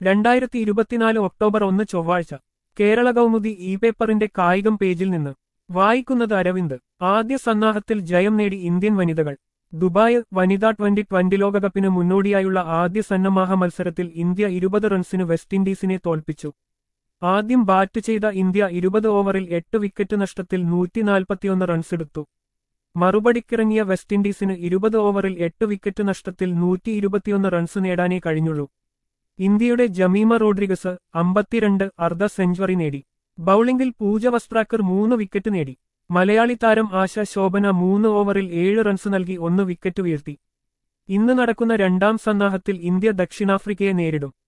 രണ്ടായിരത്തി ഇരുപത്തിനാല് ഒക്ടോബർ ഒന്ന് ചൊവ്വാഴ്ച കേരള കൗമുദി ഇ പേപ്പറിന്റെ കായികം പേജിൽ നിന്ന് വായിക്കുന്നത് അരവിന്ദ് ആദ്യ സന്നാഹത്തിൽ ജയം നേടി ഇന്ത്യൻ വനിതകൾ ദുബായ് വനിതാ ട്വന്റി ട്വന്റി ലോകകപ്പിന് മുന്നോടിയായുള്ള ആദ്യ സന്നമാഹ മത്സരത്തിൽ ഇന്ത്യ ഇരുപത് റൺസിന് വെസ്റ്റ് ഇൻഡീസിനെ തോൽപ്പിച്ചു ആദ്യം ബാറ്റ് ചെയ്ത ഇന്ത്യ ഇരുപത് ഓവറിൽ എട്ട് വിക്കറ്റ് നഷ്ടത്തിൽ നൂറ്റിനാൽപ്പത്തിയൊന്ന് റൺസെടുത്തു മറുപടിക്കിറങ്ങിയ വെസ്റ്റ് ഇൻഡീസിന് ഇരുപത് ഓവറിൽ എട്ട് വിക്കറ്റ് നഷ്ടത്തിൽ നൂറ്റി ഇരുപത്തിയൊന്ന് റൺസ് നേടാനേ കഴിഞ്ഞുള്ളൂ ഇന്ത്യയുടെ ജമീമ റോഡ്രിഗസ് അമ്പത്തിരണ്ട് അർദ്ധ സെഞ്ചുറി നേടി ബൌളിംഗിൽ പൂജ വസ്ത്രാക്കർ മൂന്ന് വിക്കറ്റ് നേടി മലയാളി താരം ആശ ശോഭന മൂന്ന് ഓവറിൽ ഏഴ് റൺസ് നൽകി ഒന്ന് വിക്കറ്റ് വീഴ്ത്തി ഇന്ന് നടക്കുന്ന രണ്ടാം സന്നാഹത്തിൽ ഇന്ത്യ ദക്ഷിണാഫ്രിക്കയെ നേരിടും